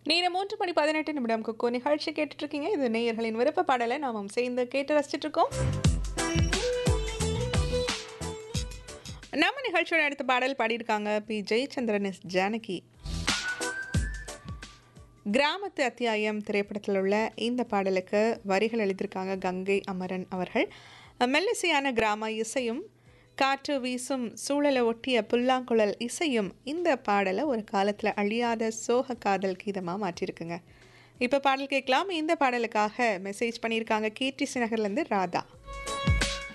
நேரம் மூன்று மணி பதினெட்டு நிமிடம் குக்கோ நிகழ்ச்சி கேட்டுட்டு இருக்கீங்க இது நேயர்களின் விருப்ப பாடலை நாமும் சேர்ந்து கேட்டு ரசிச்சிட்டு இருக்கோம் நம்ம நிகழ்ச்சியோட அடுத்த பாடல் பாடியிருக்காங்க பி ஜெயச்சந்திரன் எஸ் ஜானகி கிராமத்து அத்தியாயம் திரைப்படத்தில் உள்ள இந்த பாடலுக்கு வரிகள் எழுதியிருக்காங்க கங்கை அமரன் அவர்கள் மெல்லிசையான கிராம இசையும் காற்று வீசும் சூழலை ஒட்டிய புல்லாங்குழல் இசையும் இந்த பாடலை ஒரு காலத்தில் அழியாத சோக காதல் கீதமாக மாற்றிருக்குங்க இப்போ பாடல் கேட்கலாம் இந்த பாடலுக்காக மெசேஜ் பண்ணியிருக்காங்க கீர்த்தி நகர்லேருந்து ராதா